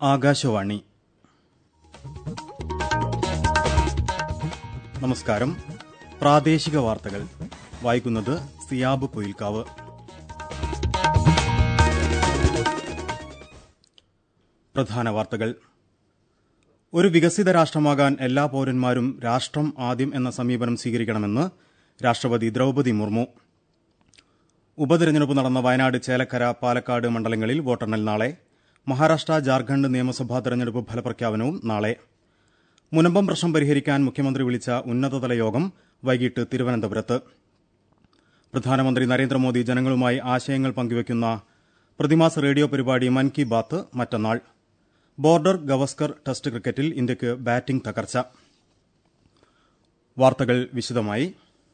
ആകാശവാണി നമസ്കാരം പ്രാദേശിക വാർത്തകൾ വായിക്കുന്നത് സിയാബ് പൊയിൽക്കാവ് പ്രധാന വാർത്തകൾ ഒരു വികസിത രാഷ്ട്രമാകാൻ എല്ലാ പൌരന്മാരും രാഷ്ട്രം ആദ്യം എന്ന സമീപനം സ്വീകരിക്കണമെന്ന് രാഷ്ട്രപതി ദ്രൌപതി മുർമു ഉപതെരഞ്ഞെടുപ്പ് നടന്ന വയനാട് ചേലക്കര പാലക്കാട് മണ്ഡലങ്ങളിൽ വോട്ടെണ്ണൽ നാളെ മഹാരാഷ്ട്ര ജാർഖണ്ഡ് നിയമസഭാ തെരഞ്ഞെടുപ്പ് ഫലപ്രഖ്യാപനവും നാളെ മുനമ്പം പ്രശ്നം പരിഹരിക്കാൻ മുഖ്യമന്ത്രി വിളിച്ച ഉന്നതതല യോഗം വൈകിട്ട് തിരുവനന്തപുരത്ത് പ്രധാനമന്ത്രി നരേന്ദ്രമോദി ജനങ്ങളുമായി ആശയങ്ങൾ പങ്കുവയ്ക്കുന്ന പ്രതിമാസ റേഡിയോ പരിപാടി മൻ കി ബാത്ത് മറ്റന്നാൾ ബോർഡർ ഗവസ്കർ ടെസ്റ്റ് ക്രിക്കറ്റിൽ ഇന്ത്യയ്ക്ക് ബാറ്റിംഗ് തകർച്ച വാർത്തകൾ വിശദമായി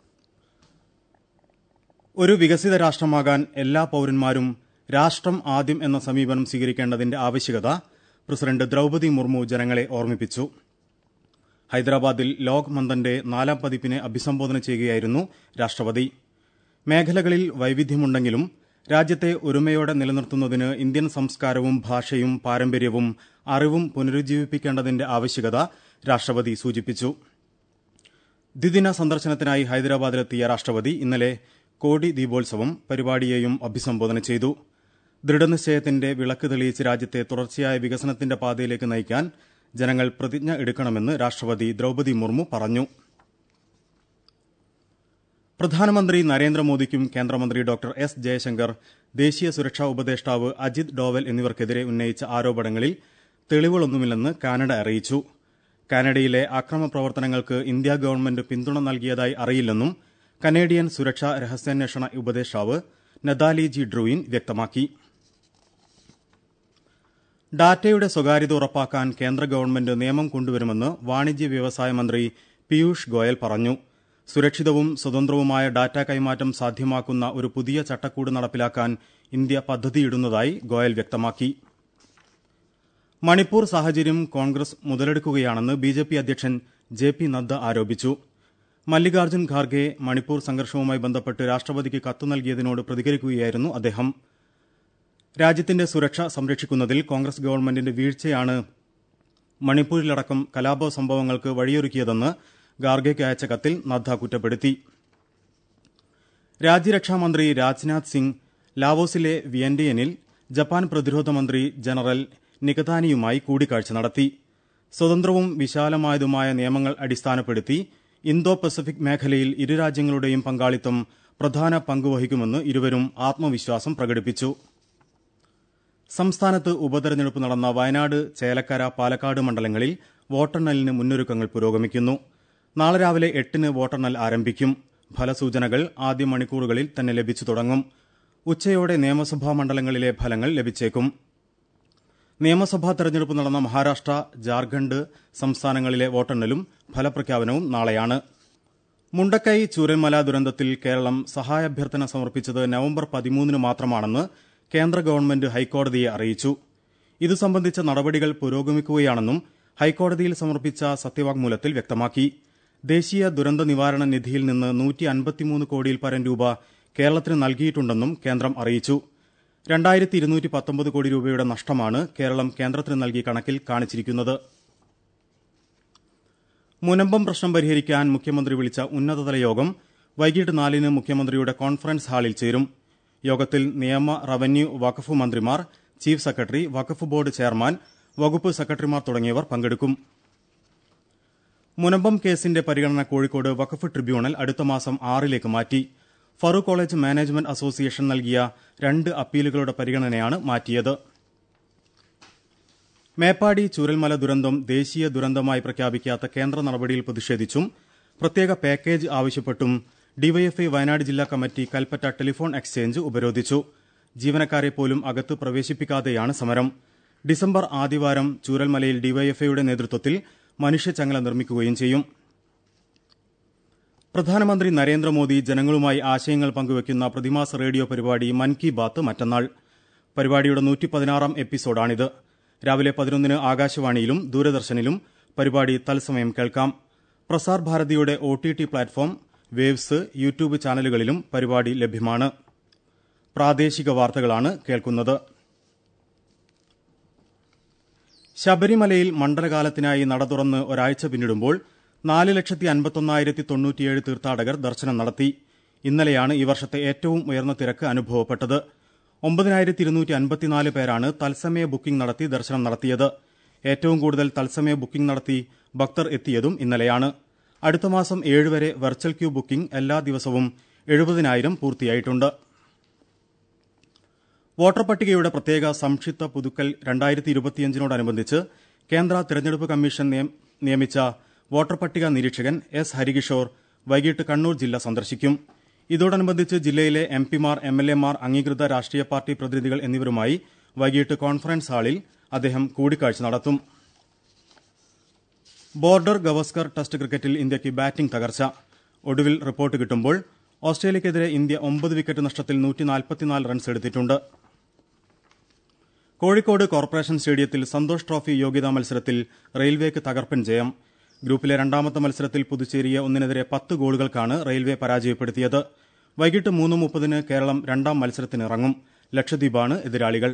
ഒരു വികസിത രാഷ്ട്രമാകാൻ എല്ലാ പൌരന്മാരും രാഷ്ട്രം ആദ്യം എന്ന സമീപനം സ്വീകരിക്കേണ്ടതിന്റെ ആവശ്യകത പ്രസിഡന്റ് ദ്രൌപതി മുർമു ജനങ്ങളെ ഓർമ്മിപ്പിച്ചു ഹൈദരാബാദിൽ ലോക് മന്ദന്റെ നാലാം പതിപ്പിനെ അഭിസംബോധന ചെയ്യുകയായിരുന്നു രാഷ്ട്രപതി മേഖലകളിൽ വൈവിധ്യമുണ്ടെങ്കിലും രാജ്യത്തെ ഒരുമയോടെ നിലനിർത്തുന്നതിന് ഇന്ത്യൻ സംസ്കാരവും ഭാഷയും പാരമ്പര്യവും അറിവും പുനരുജ്ജീവിപ്പിക്കേണ്ടതിന്റെ ആവശ്യകത രാഷ്ട്രപതി സൂചിപ്പിച്ചു ദ്വിദിന സന്ദർശനത്തിനായി ഹൈദരാബാദിലെത്തിയ രാഷ്ട്രപതി ഇന്നലെ കോടി ദീപോത്സവം പരിപാടിയെയും അഭിസംബോധന ചെയ്തു ദൃഢനിശ്ചയത്തിന്റെ വിളക്ക് തെളിയിച്ച് രാജ്യത്തെ തുടർച്ചയായ വികസനത്തിന്റെ പാതയിലേക്ക് നയിക്കാൻ ജനങ്ങൾ പ്രതിജ്ഞ എടുക്കണമെന്ന് രാഷ്ട്രപതി ദ്രൌപതി മുർമു പറഞ്ഞു പ്രധാനമന്ത്രി നരേന്ദ്രമോദിക്കും കേന്ദ്രമന്ത്രി ഡോക്ടർ എസ് ജയശങ്കർ ദേശീയ സുരക്ഷാ ഉപദേഷ്ടാവ് അജിത് ഡോവൽ എന്നിവർക്കെതിരെ ഉന്നയിച്ച ആരോപണങ്ങളിൽ തെളിവുകളൊന്നുമില്ലെന്ന് കാനഡ അറിയിച്ചു കാനഡയിലെ അക്രമ പ്രവർത്തനങ്ങൾക്ക് ഇന്ത്യ ഗവൺമെന്റ് പിന്തുണ നൽകിയതായി അറിയില്ലെന്നും കനേഡിയൻ സുരക്ഷാ രഹസ്യാന്വേഷണ ഉപദേഷ്ടാവ് നദാലി ജി ഡ്രൂയിൻ വ്യക്തമാക്കി ഡാറ്റയുടെ സ്വകാര്യത ഉറപ്പാക്കാൻ കേന്ദ്ര ഗവൺമെന്റ് നിയമം കൊണ്ടുവരുമെന്ന് വാണിജ്യ വ്യവസായ മന്ത്രി പീയൂഷ് ഗോയൽ പറഞ്ഞു സുരക്ഷിതവും സ്വതന്ത്രവുമായ ഡാറ്റ കൈമാറ്റം സാധ്യമാക്കുന്ന ഒരു പുതിയ ചട്ടക്കൂട് നടപ്പിലാക്കാൻ ഇന്ത്യ പദ്ധതിയിടുന്നതായി ഗോയൽ വ്യക്തമാക്കി മണിപ്പൂർ സാഹചര്യം കോൺഗ്രസ് മുതലെടുക്കുകയാണെന്ന് ബിജെപി അധ്യക്ഷൻ ജെ പി നദ്ദ ആരോപിച്ചു മല്ലികാർജ്ജുൻ ഖാർഗെ മണിപ്പൂർ സംഘർഷവുമായി ബന്ധപ്പെട്ട് രാഷ്ട്രപതിക്ക് കത്ത് നൽകിയതിനോട് പ്രതികരിക്കുകയായിരുന്നു അദ്ദേഹം രാജ്യത്തിന്റെ സുരക്ഷ സംരക്ഷിക്കുന്നതിൽ കോൺഗ്രസ് ഗവൺമെന്റിന്റെ വീഴ്ചയാണ് മണിപ്പൂരിലടക്കം കലാപ സംഭവങ്ങൾക്ക് വഴിയൊരുക്കിയതെന്ന് ഖാർഗെയ്ക്ക് അയച്ച കത്തിൽ നദ്ദ കുറ്റപ്പെടുത്തി രാജ്യരക്ഷാമന്ത്രി രാജ്നാഥ് സിംഗ് ലാവോസിലെ വിയന്റിയനിൽ ജപ്പാൻ പ്രതിരോധ മന്ത്രി ജനറൽ നികതാനിയുമായി കൂടിക്കാഴ്ച നടത്തി സ്വതന്ത്രവും വിശാലമായതുമായ നിയമങ്ങൾ അടിസ്ഥാനപ്പെടുത്തി ഇന്തോ പസഫിക് മേഖലയിൽ ഇരു രാജ്യങ്ങളുടെയും പങ്കാളിത്തം പ്രധാന പങ്കുവഹിക്കുമെന്ന് ഇരുവരും ആത്മവിശ്വാസം പ്രകടിപ്പിച്ചു സംസ്ഥാനത്ത് ഉപതെരഞ്ഞെടുപ്പ് നടന്ന വയനാട് ചേലക്കര പാലക്കാട് മണ്ഡലങ്ങളിൽ വോട്ടെണ്ണലിന് മുന്നൊരുക്കങ്ങൾ പുരോഗമിക്കുന്നു നാളെ രാവിലെ എട്ടിന് വോട്ടെണ്ണൽ ആരംഭിക്കും ഫലസൂചനകൾ ആദ്യ മണിക്കൂറുകളിൽ തന്നെ ലഭിച്ചു തുടങ്ങും ഉച്ചയോടെ നിയമസഭാ മണ്ഡലങ്ങളിലെ ഫലങ്ങൾ ലഭിച്ചേക്കും നിയമസഭാ തെരഞ്ഞെടുപ്പ് നടന്ന മഹാരാഷ്ട്ര ജാർഖണ്ഡ് സംസ്ഥാനങ്ങളിലെ വോട്ടെണ്ണലും ഫലപ്രഖ്യാപനവും നാളെയാണ് മുണ്ടക്കൈ ചൂരൽമല ദുരന്തത്തിൽ കേരളം സഹായാഭ്യർത്ഥന സമർപ്പിച്ചത് നവംബർ പതിമൂന്നിന് മാത്രമാണെന്ന് കേന്ദ്ര ഗവൺമെന്റ് ഹൈക്കോടതിയെ അറിയിച്ചു ഇതു സംബന്ധിച്ച നടപടികൾ പുരോഗമിക്കുകയാണെന്നും ഹൈക്കോടതിയിൽ സമർപ്പിച്ച സത്യവാങ്മൂലത്തിൽ വ്യക്തമാക്കി ദേശീയ ദുരന്ത നിവാരണ നിധിയിൽ നിന്ന് നൂറ്റി അൻപത്തിമൂന്ന് കോടിയിൽ പരം രൂപ കേരളത്തിന് നൽകിയിട്ടുണ്ടെന്നും കേന്ദ്രം അറിയിച്ചു രണ്ടായിരത്തി ഇരുന്നൂറ്റി പത്തൊമ്പത് കോടി രൂപയുടെ നഷ്ടമാണ് കേരളം കേന്ദ്രത്തിന് നൽകിയ കണക്കിൽ കാണിച്ചിരിക്കുന്നത് മുനമ്പം പ്രശ്നം പരിഹരിക്കാൻ മുഖ്യമന്ത്രി വിളിച്ച ഉന്നതതല യോഗം വൈകിട്ട് നാലിന് മുഖ്യമന്ത്രിയുടെ കോൺഫറൻസ് ഹാളിൽ ചേരും യോഗത്തിൽ നിയമ റവന്യൂ വഖഫ് മന്ത്രിമാർ ചീഫ് സെക്രട്ടറി വഖഫ് ബോർഡ് ചെയർമാൻ വകുപ്പ് സെക്രട്ടറിമാർ തുടങ്ങിയവർ പങ്കെടുക്കും മുനമ്പം കേസിന്റെ പരിഗണന കോഴിക്കോട് വഖഫ് ട്രിബ്യൂണൽ അടുത്ത മാസം ആറിലേക്ക് മാറ്റി ഫറൂഖ് കോളേജ് മാനേജ്മെന്റ് അസോസിയേഷൻ നൽകിയ രണ്ട് അപ്പീലുകളുടെ പരിഗണനയാണ് മാറ്റിയത് മേപ്പാടി ചൂരൽമല ദുരന്തം ദേശീയ ദുരന്തമായി പ്രഖ്യാപിക്കാത്ത കേന്ദ്ര നടപടിയിൽ പ്രതിഷേധിച്ചും പ്രത്യേക പാക്കേജ് ആവശ്യപ്പെട്ടും ഡിവൈഎഫ്ഐ വയനാട് ജില്ലാ കമ്മിറ്റി കൽപ്പറ്റ ടെലിഫോൺ എക്സ്ചേഞ്ച് ഉപരോധിച്ചു ജീവനക്കാരെ പോലും അകത്ത് പ്രവേശിപ്പിക്കാതെയാണ് സമരം ഡിസംബർ ആദ്യവാരം ചൂരൽമലയിൽ ഡിവൈഎഫ്ഐയുടെ നേതൃത്വത്തിൽ മനുഷ്യച്ചങ്ങല നിർമ്മിക്കുകയും ചെയ്യും പ്രധാനമന്ത്രി നരേന്ദ്രമോദി ജനങ്ങളുമായി ആശയങ്ങൾ പങ്കുവയ്ക്കുന്ന പ്രതിമാസ റേഡിയോ പരിപാടി മൻ കി ബാത്ത് മറ്റന്നാൾ പരിപാടിയുടെ നൂറ്റി പതിനാറാം എപ്പിസോഡാണിത് രാവിലെ പതിനൊന്നിന് ആകാശവാണിയിലും ദൂരദർശനിലും പരിപാടി തത്സമയം കേൾക്കാം പ്രസാർ ഭാരതിയുടെ O T T platform waves YouTube ചാനലുകളിലും പരിപാടി ലഭ്യമാണ് പ്രാദേശിക വാർത്തകളാണ് കേൾക്കുന്നത് ശബരിമലയിൽ മണ്ഡലകാലത്തിനായി നട തുറന്ന് ഒരാഴ്ച പിന്നിടുമ്പോൾ നാല് ലക്ഷത്തി അൻപത്തൊന്നായിരത്തി തൊണ്ണൂറ്റിയേഴ് തീർത്ഥാടകർ ദർശനം നടത്തി ഇന്നലെയാണ് ഈ വർഷത്തെ ഏറ്റവും ഉയർന്ന തിരക്ക് അനുഭവപ്പെട്ടത് ഒമ്പതിനായിരത്തി ഇരുന്നൂറ്റി അൻപത്തിനാല് പേരാണ് തത്സമയ ബുക്കിംഗ് നടത്തി ദർശനം നടത്തിയത് ഏറ്റവും കൂടുതൽ തത്സമയ ബുക്കിംഗ് നടത്തി ഭക്തർ എത്തിയതും ഇന്നലെയാണ് അടുത്ത മാസം ഏഴ് വരെ വെർച്വൽ ക്യൂ ബുക്കിംഗ് എല്ലാ ദിവസവും എഴുപതിനായിരം പൂർത്തിയായിട്ടുണ്ട് വോട്ടർ പട്ടികയുടെ പ്രത്യേക സംക്ഷിപ്ത പുതുക്കൽ രണ്ടായിരത്തി ഇരുപത്തിയഞ്ചിനോടനുബന്ധിച്ച് കേന്ദ്ര തെരഞ്ഞെടുപ്പ് കമ്മീഷൻ നിയമിച്ച വോട്ടർ പട്ടിക നിരീക്ഷകൻ എസ് ഹരികിഷോർ വൈകിട്ട് കണ്ണൂർ ജില്ല സന്ദർശിക്കും ഇതോടനുബന്ധിച്ച് ജില്ലയിലെ എം പിമാർ എം എൽ എമാർ അംഗീകൃത രാഷ്ട്രീയ പാർട്ടി പ്രതിനിധികൾ എന്നിവരുമായി വൈകിട്ട് കോൺഫറൻസ് ഹാളിൽ അദ്ദേഹം കൂടിക്കാഴ്ച നടത്തും ബോർഡർ ഗവസ്കർ ടെസ്റ്റ് ക്രിക്കറ്റിൽ ഇന്ത്യയ്ക്ക് ബാറ്റിംഗ് തകർച്ച ഒടുവിൽ റിപ്പോർട്ട് കിട്ടുമ്പോൾ ഓസ്ട്രേലിയക്കെതിരെ ഇന്ത്യ ഒമ്പത് വിക്കറ്റ് നഷ്ടത്തിൽ റൺസ് എടുത്തിട്ടുണ്ട് കോഴിക്കോട് കോർപ്പറേഷൻ സ്റ്റേഡിയത്തിൽ സന്തോഷ് ട്രോഫി യോഗ്യതാ മത്സരത്തിൽ റെയിൽവേക്ക് തകർപ്പൻ ജയം ഗ്രൂപ്പിലെ രണ്ടാമത്തെ മത്സരത്തിൽ പുതുച്ചേരിയെ ഒന്നിനെതിരെ പത്ത് ഗോളുകൾക്കാണ് റെയിൽവേ പരാജയപ്പെടുത്തിയത് വൈകിട്ട് മൂന്ന് മുപ്പതിന് കേരളം രണ്ടാം മത്സരത്തിനിറങ്ങും ലക്ഷദ്വീപാണ് എതിരാളികൾ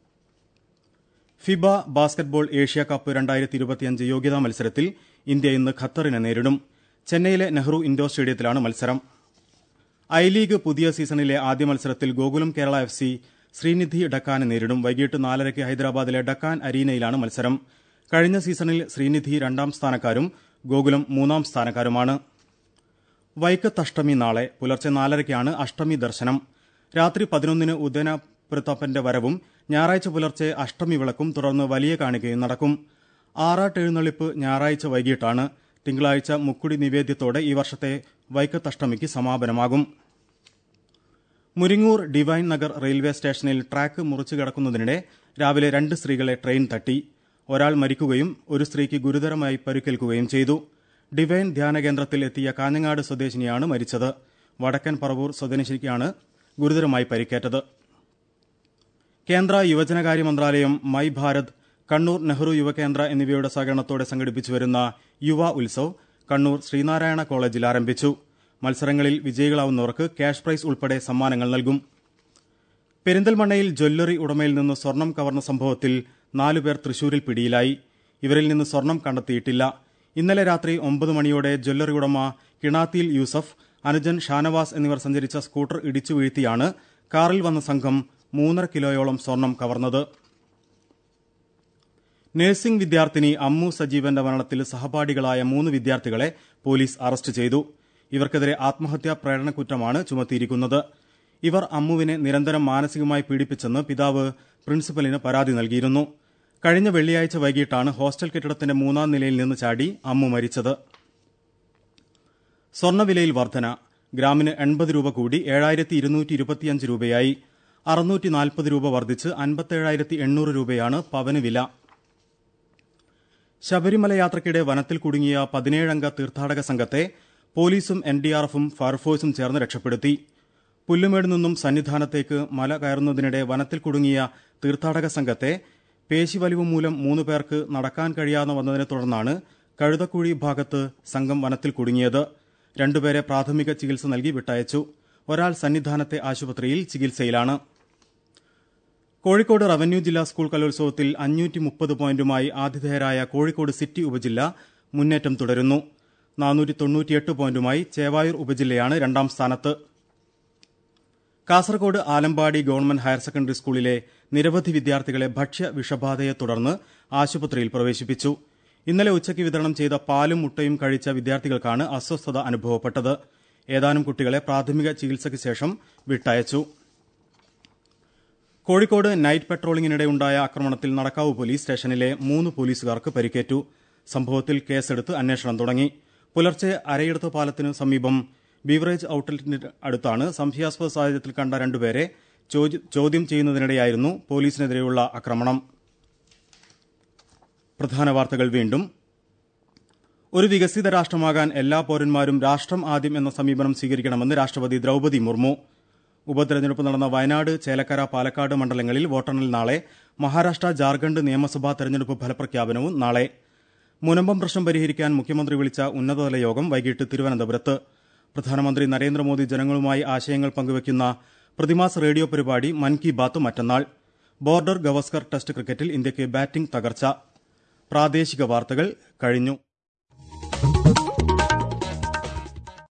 ഫിബ ബാസ്കറ്റ്ബോൾ ഏഷ്യ കപ്പ് രണ്ടായിരത്തി ഇരുപത്തിയഞ്ച് യോഗ്യതാ മത്സരത്തിൽ ഇന്ത്യ ഇന്ന് ഖത്തറിനെ നേരിടും ചെന്നൈയിലെ നെഹ്റു ഇൻഡോർ സ്റ്റേഡിയത്തിലാണ് മത്സരം ഐ ലീഗ് പുതിയ സീസണിലെ ആദ്യ മത്സരത്തിൽ ഗോകുലം കേരള എഫ് സി ശ്രീനിധി ഡക്കാനെ നേരിടും വൈകിട്ട് നാലരയ്ക്ക് ഹൈദരാബാദിലെ ഡക്കാൻ അരീനയിലാണ് മത്സരം കഴിഞ്ഞ സീസണിൽ ശ്രീനിധി രണ്ടാം സ്ഥാനക്കാരും ഗോകുലം മൂന്നാം സ്ഥാനക്കാരുമാണ് വൈക്കത്തഷ്ടമി നാളെ പുലർച്ചെ നാലരയ്ക്കാണ് അഷ്ടമി ദർശനം രാത്രി പതിനൊന്നിന് ഉദയനപുരത്തപ്പന്റെ വരവും ഞായറാഴ്ച പുലർച്ചെ അഷ്ടമി വിളക്കും തുടർന്ന് വലിയ കാണിക്കയും നടക്കും ആറാട്ടെഴുന്നള്ളിപ്പ് ഞായറാഴ്ച വൈകിട്ടാണ് തിങ്കളാഴ്ച മുക്കുടി നിവേദ്യത്തോടെ ഈ വർഷത്തെ വൈക്കത്തഷ്ടമിക്ക് സമാപനമാകും മുരിങ്ങൂർ ഡിവൈൻ നഗർ റെയിൽവേ സ്റ്റേഷനിൽ ട്രാക്ക് മുറിച്ചു കിടക്കുന്നതിനിടെ രാവിലെ രണ്ട് സ്ത്രീകളെ ട്രെയിൻ തട്ടി ഒരാൾ മരിക്കുകയും ഒരു സ്ത്രീക്ക് ഗുരുതരമായി പരിക്കേൽക്കുകയും ചെയ്തു ഡിവൈൻ ധ്യാന കേന്ദ്രത്തിൽ എത്തിയ കാഞ്ഞങ്ങാട് സ്വദേശിനിയാണ് മരിച്ചത് വടക്കൻ പറവൂർ സ്വദേശിനിക്കാണ് ഗുരുതരമായി പരിക്കേറ്റത് കേന്ദ്ര യുവജനകാര്യ മന്ത്രാലയം മൈ ഭാരത് കണ്ണൂർ നെഹ്റു യുവകേന്ദ്ര എന്നിവയുടെ സഹകരണത്തോടെ സംഘടിപ്പിച്ചു വരുന്ന യുവ ഉത്സവ് കണ്ണൂർ ശ്രീനാരായണ കോളേജിൽ ആരംഭിച്ചു മത്സരങ്ങളിൽ വിജയികളാവുന്നവർക്ക് ക്യാഷ് പ്രൈസ് ഉൾപ്പെടെ സമ്മാനങ്ങൾ നൽകും പെരിന്തൽമണ്ണയിൽ ജ്വല്ലറി ഉടമയിൽ നിന്ന് സ്വർണം കവർന്ന സംഭവത്തിൽ നാലുപേർ തൃശൂരിൽ പിടിയിലായി ഇവരിൽ നിന്ന് സ്വർണം കണ്ടെത്തിയിട്ടില്ല ഇന്നലെ രാത്രി ഒമ്പത് മണിയോടെ ജ്വല്ലറി ഉടമ കിണാത്തിയിൽ യൂസഫ് അനുജൻ ഷാനവാസ് എന്നിവർ സഞ്ചരിച്ച സ്കൂട്ടർ ഇടിച്ചു വീഴ്ത്തിയാണ് കാറിൽ വന്ന സംഘം മൂന്നര കിലോയോളം സ്വർണം കവർന്നത് നഴ്സിംഗ് വിദ്യാർത്ഥിനി അമ്മു സജീവന്റെ മരണത്തിൽ സഹപാഠികളായ മൂന്ന് വിദ്യാർത്ഥികളെ പോലീസ് അറസ്റ്റ് ചെയ്തു ഇവർക്കെതിരെ ആത്മഹത്യാ പ്രേരണക്കുറ്റമാണ് ചുമത്തിയിരിക്കുന്നത് ഇവർ അമ്മുവിനെ നിരന്തരം മാനസികമായി പീഡിപ്പിച്ചെന്ന് പിതാവ് പ്രിൻസിപ്പലിന് പരാതി നൽകിയിരുന്നു കഴിഞ്ഞ വെള്ളിയാഴ്ച വൈകിട്ടാണ് ഹോസ്റ്റൽ കെട്ടിടത്തിന്റെ മൂന്നാം നിലയിൽ നിന്ന് ചാടി അമ്മു മരിച്ചത് സ്വർണ്ണവിലയിൽ വർധന ഗ്രാമിന് എൺപത് രൂപ കൂടി ഏഴായിരത്തി ഇരുന്നൂറ്റി ഇരുപത്തിയഞ്ച് രൂപയായി അറുന്നൂറ്റി നാൽപ്പത് രൂപ വർദ്ധിച്ച് അൻപത്തേഴായിരത്തി എണ്ണൂറ് രൂപയാണ് പവന് വില ശബരിമല യാത്രയ്ക്കിടെ വനത്തിൽ കുടുങ്ങിയ പതിനേഴംഗ തീർത്ഥാടക സംഘത്തെ പോലീസും എൻ ഡി ആർ എഫും ഫയർഫോഴ്സും ചേർന്ന് രക്ഷപ്പെടുത്തി പുല്ലുമേട് നിന്നും സന്നിധാനത്തേക്ക് മല കയറുന്നതിനിടെ വനത്തിൽ കുടുങ്ങിയ തീർത്ഥാടക സംഘത്തെ പേശിവലിവ് മൂലം മൂന്ന് പേർക്ക് നടക്കാൻ കഴിയാതെ വന്നതിനെ തുടർന്നാണ് കഴുതക്കുഴി ഭാഗത്ത് സംഘം വനത്തിൽ കുടുങ്ങിയത് രണ്ടുപേരെ പ്രാഥമിക ചികിത്സ നൽകി വിട്ടയച്ചു ഒരാൾ സന്നിധാനത്തെ ആശുപത്രിയിൽ ചികിത്സയിലാണ് കോഴിക്കോട് റവന്യൂ ജില്ലാ സ്കൂൾ കലോത്സവത്തിൽ അഞ്ഞൂറ്റി മുപ്പത് പോയിന്റുമായി ആതിഥേയരായ കോഴിക്കോട് സിറ്റി ഉപജില്ല മുന്നേറ്റം തുടരുന്നു നാനൂറ്റി തൊണ്ണൂറ്റിയെട്ട് പോയിന്റുമായി ചേവായൂർ ഉപജില്ലയാണ് രണ്ടാം സ്ഥാനത്ത് Kasaragod Alampady government higher secondary സ്കൂളിലെ നിരവധി വിദ്യാർത്ഥികളെ ഭക്ഷ്യ വിഷബാധയെ തുടർന്ന് ആശുപത്രിയിൽ പ്രവേശിപ്പിച്ചു ഇന്നലെ ഉച്ചയ്ക്ക് വിതരണം ചെയ്ത പാലും മുട്ടയും കഴിച്ച വിദ്യാർത്ഥികൾക്കാണ് അസ്വസ്ഥത അനുഭവപ്പെട്ടത് ഏതാനും കുട്ടികളെ പ്രാഥമിക ചികിത്സയ്ക്ക് ശേഷം വിട്ടയച്ചു കോഴിക്കോട് നൈറ്റ് പെട്രോളിംഗിനിടെ ഉണ്ടായ ആക്രമണത്തിൽ നടക്കാവ് പോലീസ് സ്റ്റേഷനിലെ മൂന്ന് പോലീസുകാർക്ക് പരിക്കേറ്റു സംഭവത്തിൽ കേസെടുത്ത് അന്വേഷണം തുടങ്ങി പുലർച്ചെ അരയിടത്ത് പാലത്തിനു സമീപം ബീവറേജ് ഔട്ട്ലെറ്റിന് അടുത്താണ് സംശയാസ്പദ സാഹചര്യത്തിൽ കണ്ട രണ്ടുപേരെ ചോദ്യം ചെയ്യുന്നതിനിടെയായിരുന്നു പോലീസിനെതിരെയുള്ള ആക്രമണം പ്രധാന വാർത്തകൾ വീണ്ടും ഒരു വികസിത രാഷ്ട്രമാകാൻ എല്ലാ പൌരന്മാരും രാഷ്ട്രം ആദ്യം എന്ന സമീപനം സ്വീകരിക്കണമെന്ന് രാഷ്ട്രപതി ദ്രൌപതി മുർമു ഉപതെരഞ്ഞെടുപ്പ് നടന്ന വയനാട് ചേലക്കര പാലക്കാട് മണ്ഡലങ്ങളിൽ വോട്ടെണ്ണൽ നാളെ മഹാരാഷ്ട്ര ജാർഖണ്ഡ് നിയമസഭാ തെരഞ്ഞെടുപ്പ് ഫലപ്രഖ്യാപനവും നാളെ മുനമ്പം പ്രശ്നം പരിഹരിക്കാൻ മുഖ്യമന്ത്രി വിളിച്ച ഉന്നതതല യോഗം വൈകിട്ട് തിരുവനന്തപുരത്ത് പ്രധാനമന്ത്രി നരേന്ദ്രമോദി ജനങ്ങളുമായി ആശയങ്ങൾ പങ്കുവയ്ക്കുന്ന പ്രതിമാസ റേഡിയോ പരിപാടി മൻ കി ബാത്ത് മറ്റന്നാൾ ബോർഡർ ഗവസ്കർ ടെസ്റ്റ് ക്രിക്കറ്റിൽ ഇന്ത്യയ്ക്ക് ബാറ്റിംഗ് തകർച്ച പ്രാദേശിക വാർത്തകൾ കഴിഞ്ഞു